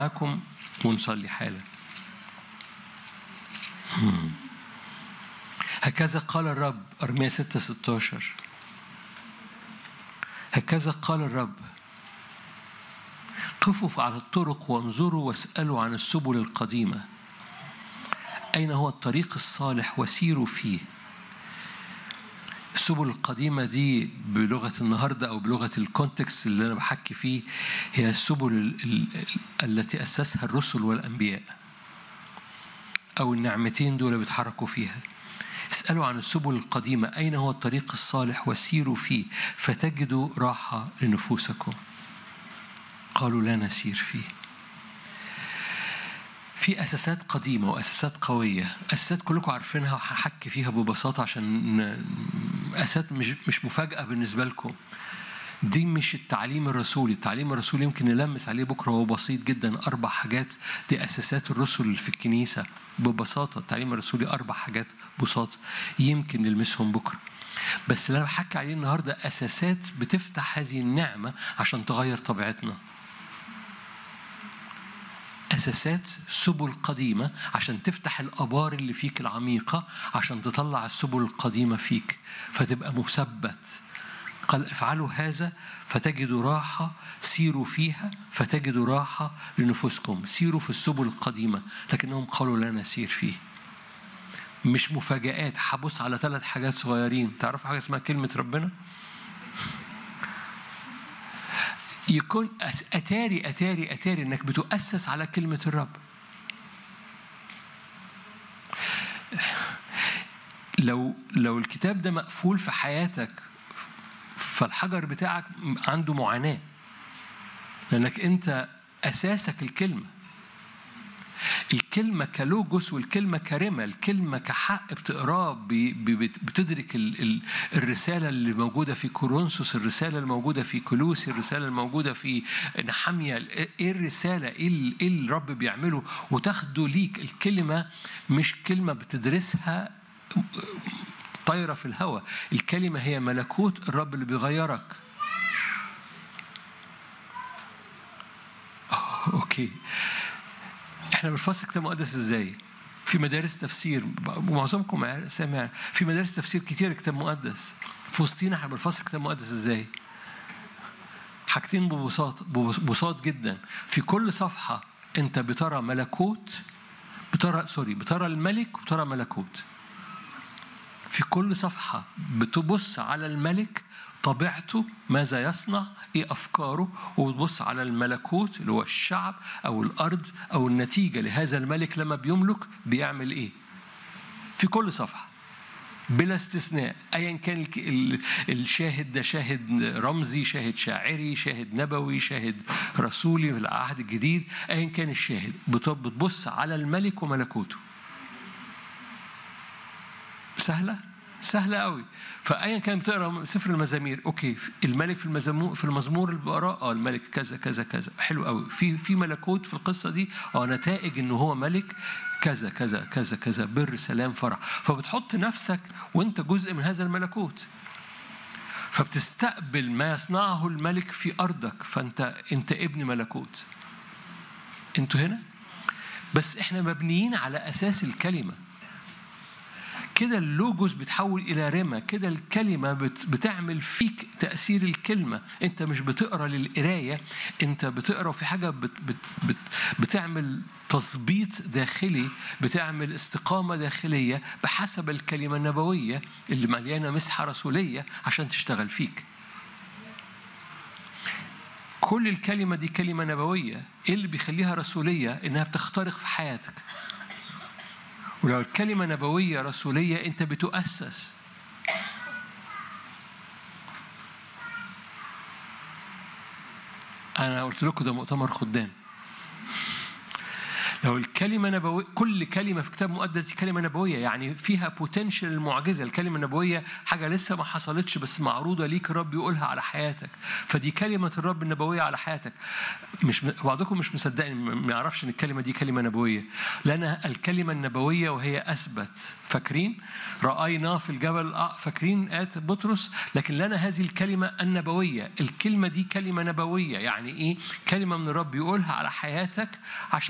معاكم ونصلي حالا هكذا قال الرب أرمية 6 16 هكذا قال الرب قفوا على الطرق وانظروا واسألوا عن السبل القديمة أين هو الطريق الصالح وسيروا فيه السبل القديمة دي بلغة النهاردة أو بلغة الكونتكست اللي أنا بحكي فيه هي السبل ال- ال- التي أسسها الرسل والأنبياء أو النعمتين دول بيتحركوا فيها اسألوا عن السبل القديمة أين هو الطريق الصالح وسيروا فيه فتجدوا راحة لنفوسكم قالوا لا نسير فيه في أساسات قديمة وأساسات قوية أساسات كلكم عارفينها وهحكي فيها ببساطة عشان ن- أساسات مش مش مفاجأة بالنسبة لكم دي مش التعليم الرسولي التعليم الرسولي يمكن نلمس عليه بكرة هو بسيط جدا أربع حاجات دي أساسات الرسل في الكنيسة ببساطة التعليم الرسولي أربع حاجات بساط يمكن نلمسهم بكرة بس اللي أنا بحكي عليه النهاردة أساسات بتفتح هذه النعمة عشان تغير طبيعتنا أساسات سبل قديمة عشان تفتح الآبار اللي فيك العميقة عشان تطلع السبل القديمة فيك فتبقى مثبت قال افعلوا هذا فتجدوا راحة سيروا فيها فتجدوا راحة لنفوسكم سيروا في السبل القديمة لكنهم قالوا لا نسير فيه مش مفاجآت هبص على ثلاث حاجات صغيرين تعرفوا حاجة اسمها كلمة ربنا يكون أس- أتاري أتاري أتاري إنك بتؤسس على كلمة الرب لو لو الكتاب ده مقفول في حياتك فالحجر بتاعك عنده معاناة لأنك أنت أساسك الكلمة الكلمة كلوجوس والكلمة كرمة الكلمة كحق بتقراه ب- ب- بتدرك ال- ال- الرسالة اللي موجودة في كورنثوس الرسالة الموجودة في كلوسي الرسالة الموجودة في نحمية ايه الرسالة ايه ال- ايه اللي الرب بيعمله وتاخده ليك الكلمة مش كلمة بتدرسها طايرة في الهواء الكلمة هي ملكوت الرب اللي بيغيرك أوه، اوكي احنا بنفسر كتاب مقدس ازاي؟ في مدارس تفسير ومعظمكم عارف- سامع في مدارس تفسير كتير كتاب مقدس في وسطينا احنا بنفسر كتاب مقدس ازاي؟ حاجتين ببساطة ببساط جدا في كل صفحة انت بترى ملكوت بترى سوري بترى الملك وبترى ملكوت في كل صفحة بتبص على الملك طبيعته ماذا يصنع ايه افكاره وبتبص على الملكوت اللي هو الشعب او الارض او النتيجه لهذا الملك لما بيملك بيعمل ايه في كل صفحه بلا استثناء ايا كان الك- ال- الشاهد ده شاهد رمزي شاهد شاعري شاهد نبوي شاهد رسولي في العهد الجديد ايا كان الشاهد بت- بتبص على الملك وملكوته سهلة؟ سهلة قوي فأيا كان بتقرا سفر المزامير أوكي الملك في المزمور في المزمور اللي بقراه اه الملك كذا كذا كذا حلو قوي في في ملكوت في القصة دي اه نتائج إنه هو ملك كذا كذا كذا كذا بر سلام فرح فبتحط نفسك وأنت جزء من هذا الملكوت فبتستقبل ما يصنعه الملك في أرضك فأنت أنت ابن ملكوت أنتوا هنا بس إحنا مبنيين على أساس الكلمة كده اللوجوس بتحول الى رمى كده الكلمه بت بتعمل فيك تاثير الكلمه انت مش بتقرا للقرايه انت بتقرا في حاجه بت بت بت بتعمل تظبيط داخلي بتعمل استقامه داخليه بحسب الكلمه النبويه اللي مليانه مسحه رسوليه عشان تشتغل فيك كل الكلمه دي كلمه نبويه ايه اللي بيخليها رسوليه انها بتخترق في حياتك ولو الكلمة نبوية رسولية أنت بتؤسس أنا قلت لكم ده مؤتمر خدام لو الكلمة نبوية كل كلمة في كتاب مقدس دي كلمة نبوية يعني فيها بوتنشال المعجزة الكلمة النبوية حاجة لسه ما حصلتش بس معروضة ليك الرب يقولها على حياتك فدي كلمة الرب النبوية على حياتك مش بعضكم مش مصدقني ما يعرفش ان الكلمة دي كلمة نبوية لأن الكلمة النبوية وهي أثبت فاكرين رأينا في الجبل آه، فاكرين آت بطرس لكن لنا هذه الكلمة النبوية الكلمة دي كلمة نبوية يعني إيه كلمة من الرب يقولها على حياتك عشان